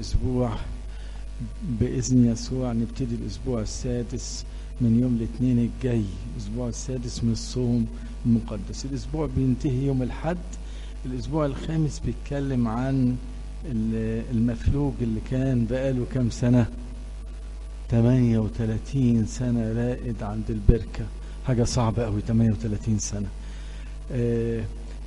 الأسبوع بإذن يسوع نبتدي الأسبوع السادس من يوم الاثنين الجاي الأسبوع السادس من الصوم المقدس الأسبوع بينتهي يوم الحد الأسبوع الخامس بيتكلم عن المفلوج اللي كان بقاله كام سنة 38 سنة رائد عند البركة حاجة صعبة قوي 38 سنة آه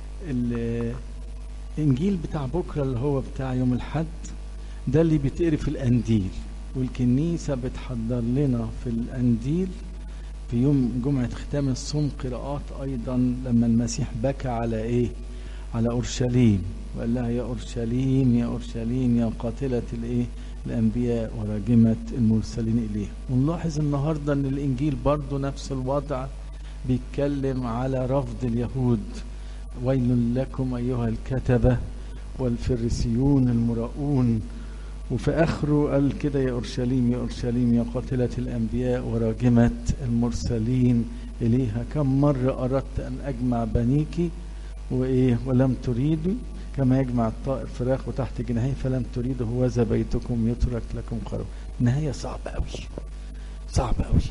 الإنجيل بتاع بكرة اللي هو بتاع يوم الحد ده اللي بيتقري في الأنديل والكنيسة بتحضر لنا في الأنديل في يوم جمعة ختام الصوم قراءات أيضا لما المسيح بكى على إيه على أورشليم وقال لها يا أورشليم يا أورشليم يا قاتلة الإيه الأنبياء وراجمة المرسلين إليه ونلاحظ النهاردة أن الإنجيل برضو نفس الوضع بيتكلم على رفض اليهود ويل لكم أيها الكتبة والفريسيون المراؤون وفي آخره قال كده يا أورشليم يا أورشليم يا قاتلة الأنبياء وراجمة المرسلين إليها كم مرة أردت أن أجمع بنيك وإيه ولم تريدوا كما يجمع الطائر فراخ وتحت جناحيه فلم تريدوا هوذا بيتكم يترك لكم خراب نهاية صعبة أوي صعبة أوي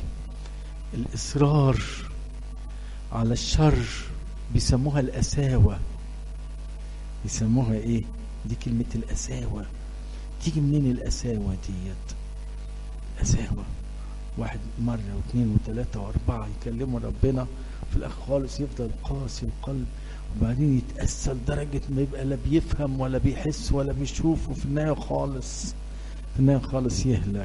الإصرار على الشر بيسموها الأساوة بيسموها إيه دي كلمة الأساوة تيجي منين الأساوة ديت أساوة واحد مرة واثنين وثلاثة وأربعة يكلموا ربنا في الآخر خالص يفضل قاسي القلب وبعدين يتأسى لدرجة ما يبقى لا بيفهم ولا بيحس ولا بيشوف وفي النهاية خالص في النهاية خالص يهلك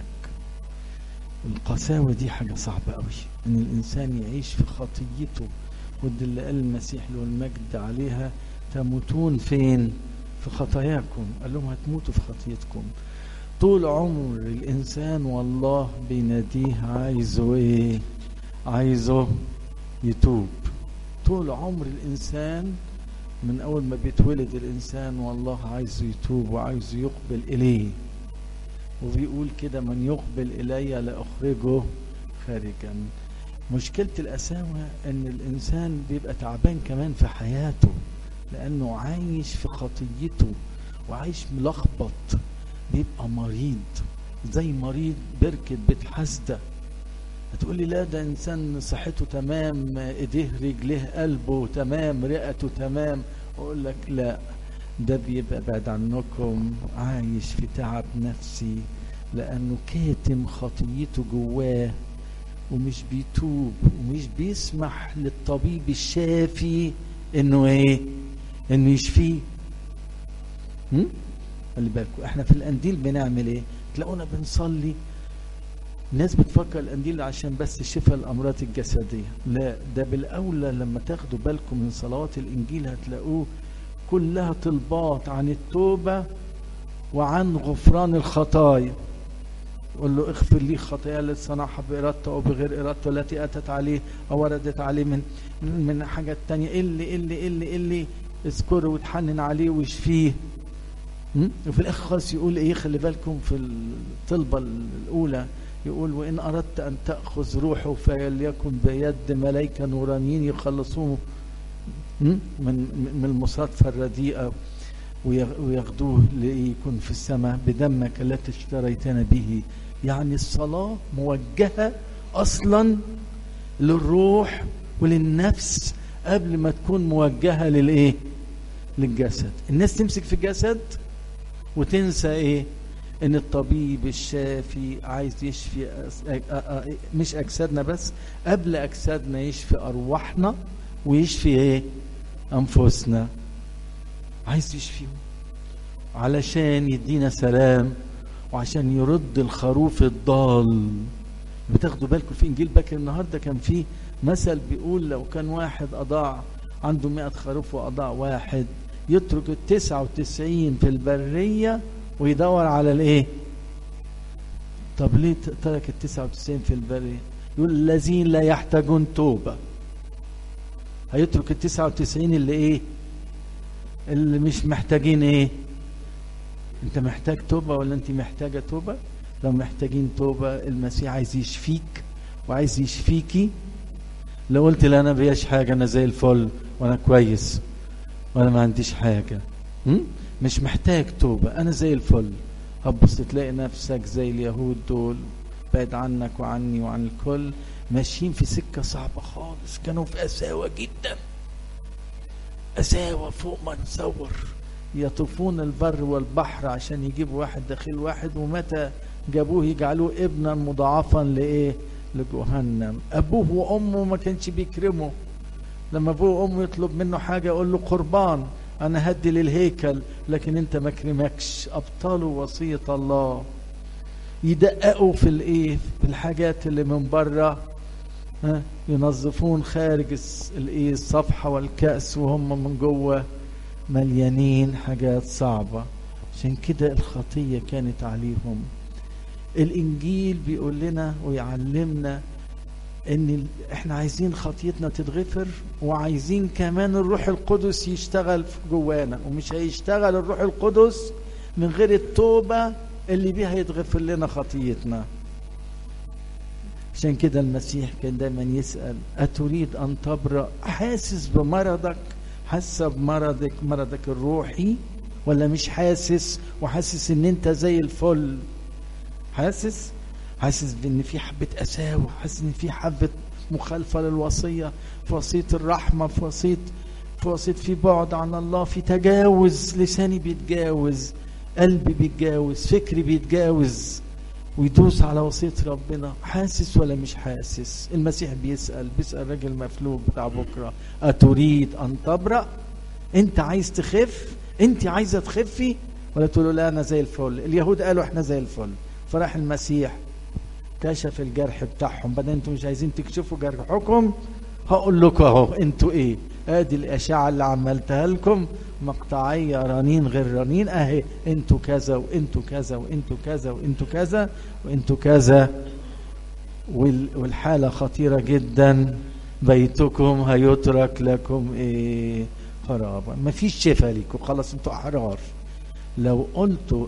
القساوة دي حاجة صعبة قوي إن الإنسان يعيش في خطيته ودي اللي قال المسيح له المجد عليها تموتون فين؟ في خطاياكم قال لهم هتموتوا في خطيتكم طول عمر الإنسان والله بيناديه عايزه إيه؟ عايزه يتوب طول عمر الإنسان من أول ما بيتولد الإنسان والله عايزه يتوب وعايزه يقبل إليه وبيقول كده من يقبل إلي لأخرجه خارجا مشكلة الأساوة إن الإنسان بيبقى تعبان كمان في حياته لأنه عايش في خطيته وعايش ملخبط بيبقى مريض زي مريض بركة بيت حسده هتقول لي لا ده انسان صحته تمام ايديه رجليه قلبه تمام رئته تمام اقول لك لا ده بيبقى بعد عنكم عايش في تعب نفسي لانه كاتم خطيته جواه ومش بيتوب ومش بيسمح للطبيب الشافي انه ايه انه يشفيه خلي بالكم احنا في الانديل بنعمل ايه تلاقونا بنصلي الناس بتفكر القنديل عشان بس شفاء الامراض الجسديه لا ده بالاولى لما تاخدوا بالكم من صلوات الانجيل هتلاقوه كلها طلبات عن التوبه وعن غفران الخطايا يقول له اغفر لي خطايا التي صنعها بارادته او بغير ارادته التي اتت عليه او وردت عليه من من حاجه تانية اللي اللي اللي اللي اذكره وتحنن عليه ويشفيه وفي الاخر خالص يقول ايه خلي بالكم في الطلبه الاولى يقول وإن أردت أن تأخذ روحه فليكن بيد ملائكة نورانيين يخلصوه من من المصادفة الرديئة وياخدوه ليكون في السماء بدمك التي اشتريتنا به يعني الصلاة موجهة أصلا للروح وللنفس قبل ما تكون موجهة للإيه للجسد الناس تمسك في الجسد وتنسى إيه ان الطبيب الشافي عايز يشفي مش اجسادنا بس قبل اجسادنا يشفي ارواحنا ويشفي ايه انفسنا عايز يشفيهم علشان يدينا سلام وعشان يرد الخروف الضال بتاخدوا بالكم في انجيل باكر النهارده كان في مثل بيقول لو كان واحد اضاع عنده مئة خروف واضاع واحد يترك التسعة وتسعين في البرية ويدور على الايه طب ليه ترك ال 99 في البرية يقول الذين لا يحتاجون توبة هيترك ال 99 اللي ايه اللي مش محتاجين ايه انت محتاج توبة ولا انت محتاجة توبة لو محتاجين توبة المسيح عايز يشفيك وعايز يشفيكي لو قلت لا انا بياش حاجة انا زي الفل وانا كويس وانا ما عنديش حاجة م? مش محتاج توبة أنا زي الفل هتبص تلاقي نفسك زي اليهود دول بعد عنك وعني وعن الكل ماشيين في سكة صعبة خالص كانوا في قساوة جدا قساوة فوق ما نصور يطوفون البر والبحر عشان يجيبوا واحد داخل واحد ومتى جابوه يجعلوه ابنا مضاعفا لايه لجهنم ابوه وامه ما كانش بيكرمه لما ابوه وامه يطلب منه حاجه يقول له قربان انا هدي للهيكل لكن انت ما كرمكش ابطلوا وصيه الله يدققوا في الايه في الحاجات اللي من بره ها ينظفون خارج الايه الصفحه والكاس وهم من جوه مليانين حاجات صعبه عشان كده الخطيه كانت عليهم الانجيل بيقول لنا ويعلمنا ان احنا عايزين خطيتنا تتغفر وعايزين كمان الروح القدس يشتغل في جوانا ومش هيشتغل الروح القدس من غير التوبه اللي بيها يتغفر لنا خطيتنا عشان كده المسيح كان دايما يسأل أتريد أن تبرأ حاسس بمرضك حاسة بمرضك مرضك الروحي ولا مش حاسس وحاسس ان انت زي الفل حاسس حاسس بان في حبة قساوة حاسس ان في حبة مخالفة للوصية في وصية الرحمة في وصية في وصية في بعد عن الله في تجاوز لساني بيتجاوز قلبي بيتجاوز فكري بيتجاوز ويدوس على وصية ربنا حاسس ولا مش حاسس المسيح بيسأل بيسأل راجل مفلوج بتاع بكرة أتريد أن تبرأ أنت عايز تخف أنت عايزة تخفي ولا تقولوا لا أنا زي الفل اليهود قالوا إحنا زي الفل فراح المسيح كشف الجرح بتاعهم بعدين انتوا مش عايزين تكشفوا جرحكم هقول لكم اهو انتوا ايه ادي الاشعه اللي عملتها لكم مقطعيه رنين غير رنين اهي انتوا كذا وانتوا كذا وانتوا كذا وانتوا كذا وانتوا كذا والحاله خطيره جدا بيتكم هيترك لكم ايه خرابا مفيش شفاء ليكم خلاص انتوا احرار لو قلتوا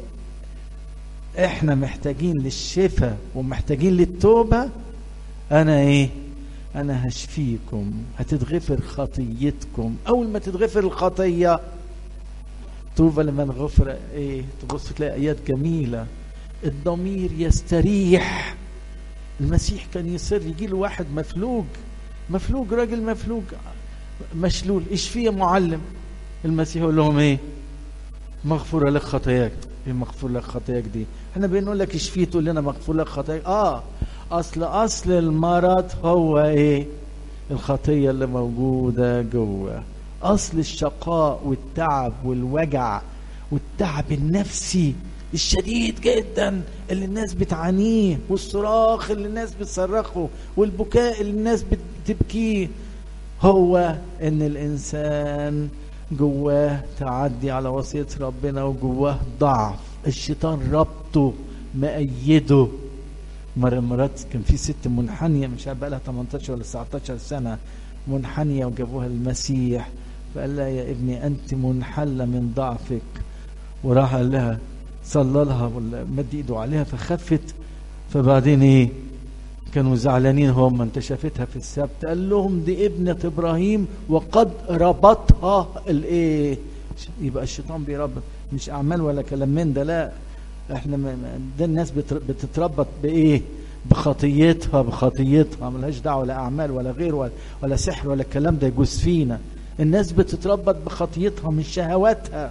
احنا محتاجين للشفاء ومحتاجين للتوبه انا ايه انا هشفيكم هتتغفر خطيتكم اول ما تتغفر الخطيه طوبى لمن غفر ايه تبص تلاقي ايات جميله الضمير يستريح المسيح كان يصر يجي له واحد مفلوج مفلوج راجل مفلوج مشلول اشفيه يا معلم المسيح يقول لهم ايه مغفورة لك خطاياك ايه مغفور لك خطاياك دي احنا بنقول لك اشفيه تقول لنا مغفور لك خطاياك اه اصل اصل المرض هو ايه الخطية اللي موجودة جوه اصل الشقاء والتعب والوجع والتعب النفسي الشديد جدا اللي الناس بتعانيه والصراخ اللي الناس بتصرخه والبكاء اللي الناس بتبكيه هو ان الانسان جواه تعدي على وصية ربنا وجواه ضعف الشيطان ربطه مأيده مرة مرات كان في ست منحنية مش عارف بقى لها 18 ولا 19 سنة منحنية وجابوها المسيح فقال لها يا ابني أنت منحلة من ضعفك وراح قال لها صلى لها ولا مد ايده عليها فخفت فبعدين ايه كانوا زعلانين هم انت شافتها في السبت قال لهم دي ابنة ابراهيم وقد ربطها الايه يبقى الشيطان بيربط مش اعمال ولا كلام من ده لا احنا ده الناس بتتربط بايه بخطيتها بخطيتها ملهاش دعوه لا اعمال ولا غير ولا, ولا سحر ولا الكلام ده يجوز فينا الناس بتتربط بخطيتها من شهواتها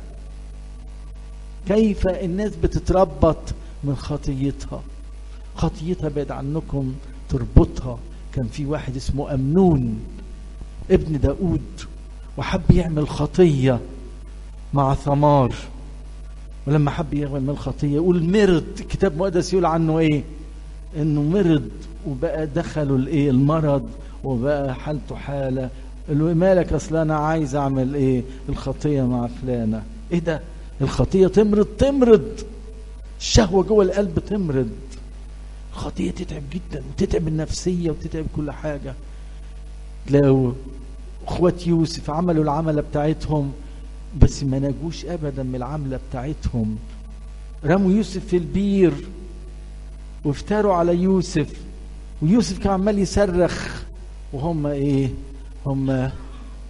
كيف الناس بتتربط من خطيتها خطيتها بعد عنكم تربطها كان في واحد اسمه أمنون ابن داود وحب يعمل خطية مع ثمار ولما حب يعمل الخطية يقول مرض كتاب مقدس يقول عنه ايه انه مرض وبقى دخلوا الايه المرض وبقى حالته حالة قال له مالك اصل انا عايز اعمل ايه الخطية مع فلانة ايه ده الخطية تمرض تمرض الشهوة جوه القلب تمرض الخطية تتعب جدا وتتعب النفسية وتتعب كل حاجة لو اخوات يوسف عملوا العملة بتاعتهم بس ما نجوش ابدا من العملة بتاعتهم رموا يوسف في البير وافتروا على يوسف ويوسف كان عمال يصرخ وهم ايه هم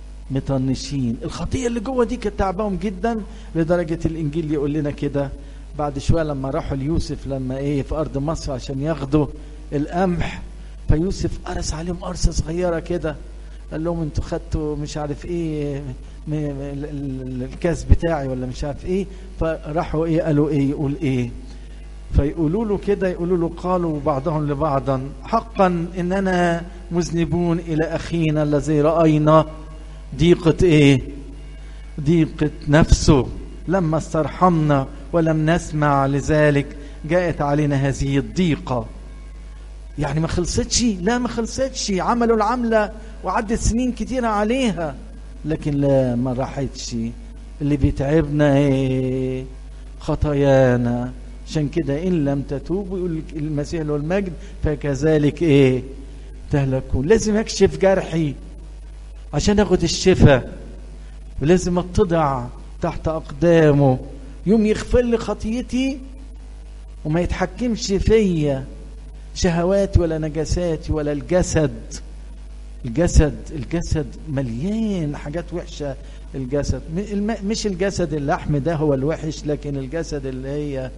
مطنشين الخطية اللي جوه دي كانت تعباهم جدا لدرجة الإنجيل يقول لنا كده بعد شويه لما راحوا ليوسف لما ايه في ارض مصر عشان ياخدوا القمح فيوسف قرص عليهم قرصه صغيره كده قال لهم انتوا خدتوا مش عارف ايه م- م- ال- ال- الكاس بتاعي ولا مش عارف ايه فراحوا ايه قالوا ايه يقول ايه فيقولوا له كده يقولوا له قالوا بعضهم لبعضا حقا اننا مذنبون الى اخينا الذي راينا ضيقه ايه ضيقه نفسه لما استرحمنا ولم نسمع لذلك جاءت علينا هذه الضيقه يعني ما خلصتش لا ما خلصتش عملوا العملة وعدت سنين كتيرة عليها لكن لا ما راحتش اللي بيتعبنا ايه خطايانا عشان كده ان لم تتوبوا يقول المسيح له المجد فكذلك ايه تهلكون لازم اكشف جرحي عشان اخد الشفاء ولازم اتضع تحت اقدامه يوم يغفر لي خطيتي وما يتحكمش فيا شهواتي ولا نجاساتي ولا الجسد الجسد الجسد مليان حاجات وحشة الجسد م- الم- مش الجسد اللحم ده هو الوحش لكن الجسد اللي هي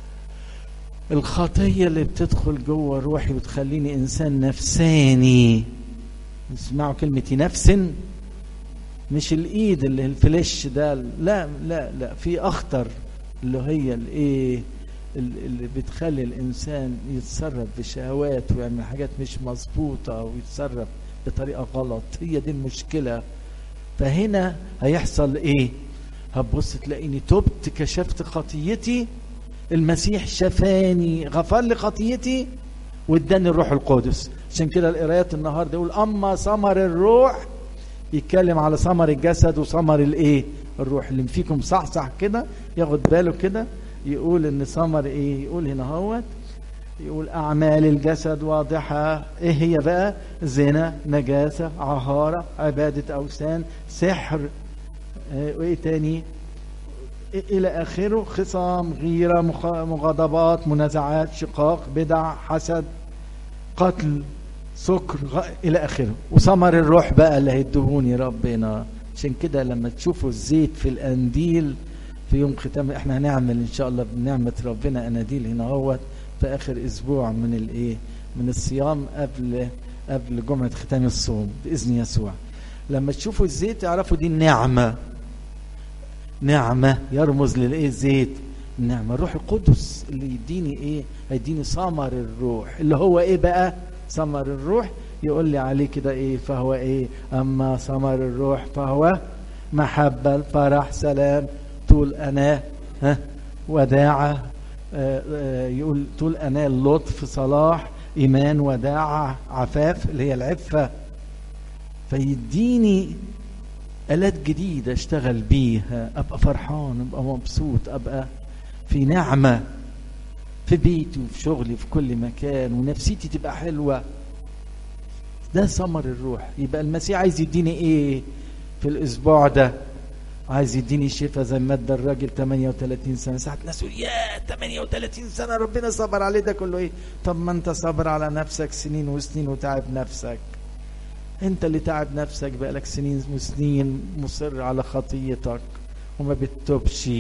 الخطية اللي بتدخل جوه روحي وتخليني إنسان نفساني اسمعوا كلمة نفس مش الإيد اللي الفليش ده لا لا لا في أخطر اللي هي الإيه ال- اللي بتخلي الإنسان يتصرف بشهوات ويعمل حاجات مش مظبوطة ويتصرف بطريقة غلط هي دي المشكلة فهنا هيحصل إيه هتبص تلاقيني تبت كشفت خطيتي المسيح شفاني غفر لي خطيتي واداني الروح القدس عشان كده القرايات النهارده يقول اما ثمر الروح يتكلم على ثمر الجسد وثمر الايه الروح اللي فيكم صحصح كده ياخد باله كده يقول ان ثمر ايه يقول هنا هوت يقول اعمال الجسد واضحه ايه هي بقى زنا نجاسه عهاره عباده اوثان سحر آه، وايه تاني الى اخره خصام غيره مخ- مغاضبات منازعات شقاق بدع حسد قتل سكر غ... الى اخره وثمر الروح بقى اللي هيدهوني ربنا عشان كده لما تشوفوا الزيت في القنديل في يوم ختام احنا هنعمل ان شاء الله بنعمه ربنا اناديل هنا اهوت في اخر اسبوع من الايه من الصيام قبل قبل جمعه ختام الصوم باذن يسوع لما تشوفوا الزيت تعرفوا دي النعمه نعمة يرمز للايه الزيت النعمة الروح القدس اللي يديني ايه هيديني ثمر الروح اللي هو ايه بقى ثمر الروح يقول لي عليه كده ايه فهو ايه اما ثمر الروح فهو محبة الفرح سلام طول أناة ها وداعة آه، آه، يقول طول أناة اللطف صلاح إيمان وداعة عفاف اللي هي العفة فيديني آلات جديدة اشتغل بيها أبقى فرحان أبقى مبسوط أبقى في نعمة في بيتي وفي شغلي في كل مكان ونفسيتي تبقى حلوة ده ثمر الروح يبقى المسيح عايز يديني ايه في الاسبوع ده عايز يديني شفاء زي ما ادى الراجل 38 سنه ساعه ناس يقول يا 38 سنه ربنا صبر عليه ده كله ايه طب ما انت صبر على نفسك سنين وسنين وتعب نفسك انت اللي تعب نفسك بقالك سنين وسنين مصر على خطيتك وما بتتوبش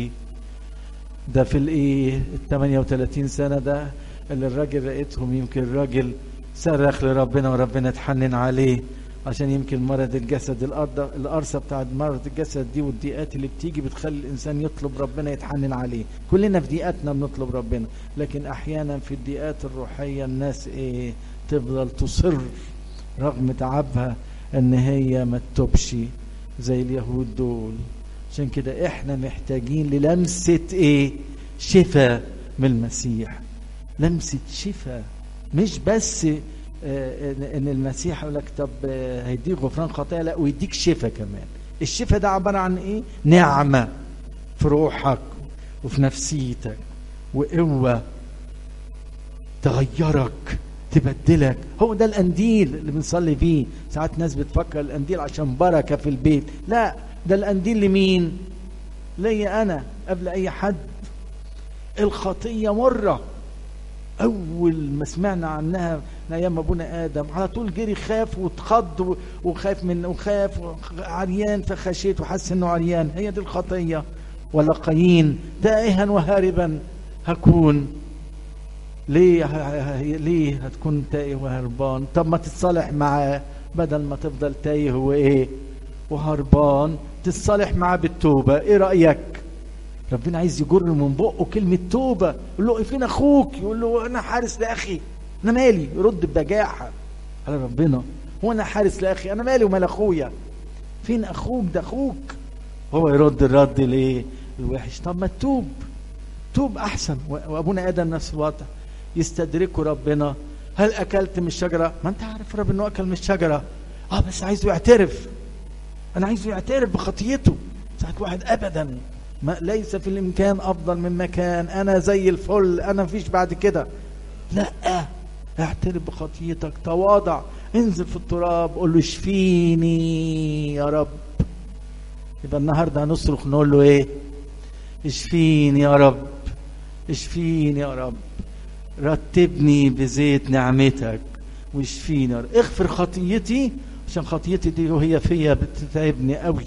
ده في الايه ال 38 سنه ده اللي الراجل لقيتهم يمكن الراجل صرخ لربنا وربنا اتحنن عليه عشان يمكن مرض الجسد الارض القرصه بتاعت مرض الجسد دي والضيقات اللي بتيجي بتخلي الانسان يطلب ربنا يتحنن عليه كلنا في ضيقاتنا بنطلب ربنا لكن احيانا في الضيقات الروحيه الناس ايه تفضل تصر رغم تعبها ان هي ما تتوبش زي اليهود دول عشان كده احنا محتاجين للمسه ايه شفاء من المسيح لمسه شفاء مش بس آه، ان إن المسيح يقول لك طب آه، هيديك غفران خطايا لا ويديك شفاء كمان الشفاء ده عباره عن ايه نعمه في روحك وفي نفسيتك وقوه تغيرك تبدلك هو ده القنديل اللي بنصلي فيه ساعات ناس بتفكر القنديل عشان بركه في البيت لا ده القنديل لمين ليا انا قبل اي حد الخطيه مره اول ما سمعنا عنها من ايام ابونا ادم على طول جري خاف واتخض و- وخاف من وخاف عريان فخشيت وحس انه عريان هي دي الخطيه ولا قايين تائها وهاربا هكون ليه ه- ه- ليه هتكون تايه وهربان طب ما تتصالح معاه بدل ما تفضل تايه وايه وهربان تتصالح معاه بالتوبه ايه رايك ربنا عايز يجر من بقه كلمه توبه يقول له فين اخوك يقول له انا حارس لاخي انا مالي يرد ببجاحه على ربنا هو انا حارس لاخي انا مالي ومال اخويا فين اخوك ده اخوك هو يرد الرد ليه الوحش طب ما تتوب توب احسن و- وابونا ادم نفس الوضع يستدركه ربنا هل اكلت من الشجره ما انت عارف رب انه اكل من الشجره اه بس عايزه يعترف انا عايزه يعترف بخطيته ساعات واحد ابدا ما ليس في الامكان افضل من مكان انا زي الفل انا مفيش بعد كده لا اعترف بخطيتك تواضع انزل في التراب قول له اشفيني يا رب يبقى النهارده هنصرخ نقول له ايه اشفيني يا رب اشفيني يا رب رتبني بزيت نعمتك واشفيني يا رب اغفر خطيتي عشان خطيتي دي وهي فيا بتتعبني قوي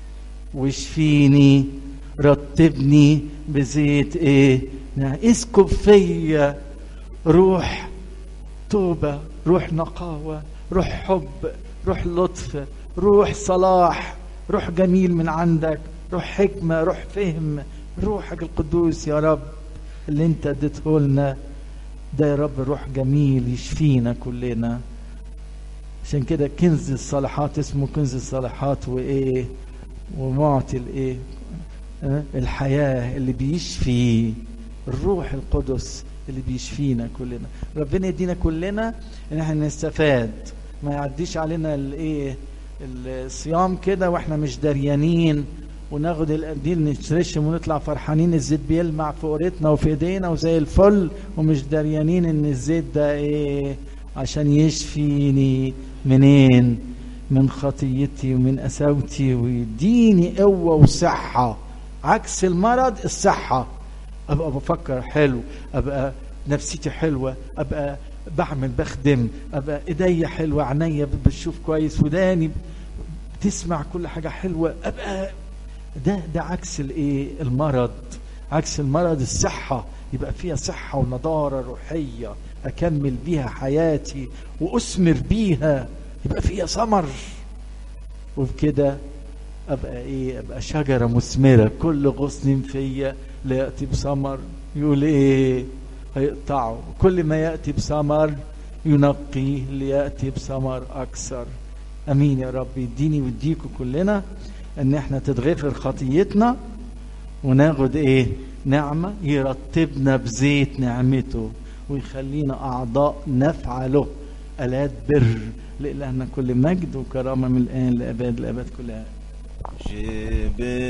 واشفيني رتبني بزيت ايه نعم. اسكب فيا روح توبة روح نقاوة روح حب روح لطف روح صلاح روح جميل من عندك روح حكمة روح فهم روحك القدوس يا رب اللي انت اديته لنا ده يا رب روح جميل يشفينا كلنا عشان كده كنز الصالحات اسمه كنز الصالحات وايه ومعطي الايه أه؟ الحياة اللي بيشفي الروح القدس اللي بيشفينا كلنا ربنا يدينا كلنا ان احنا نستفاد ما يعديش علينا الايه الصيام كده واحنا مش دريانين وناخد القنديل نترشم ونطلع فرحانين الزيت بيلمع في قورتنا وفي ايدينا وزي الفل ومش دريانين ان الزيت ده ايه عشان يشفيني منين من خطيتي ومن قساوتي ويديني قوة وصحة عكس المرض الصحة ابقى بفكر حلو ابقى نفسيتي حلوة ابقى بعمل بخدم ابقى ايديا حلوة عينيا بتشوف كويس وداني بتسمع كل حاجة حلوة ابقى ده ده عكس الايه المرض عكس المرض الصحة يبقى فيها صحة ونضارة روحية أكمل بيها حياتي وأثمر بيها يبقى فيها ثمر وبكده أبقى إيه أبقى شجرة مثمرة كل غصن فيا لا يأتي بثمر يقول إيه هيقطعه كل ما يأتي بثمر ينقيه ليأتي بثمر أكثر أمين يا رب يديني ويديكم كلنا ان احنا تتغفر خطيتنا وناخد ايه نعمة يرتبنا بزيت نعمته ويخلينا اعضاء نفعله الات بر لإلهنا كل مجد وكرامة من الآن لأباد الأبد كلها جبت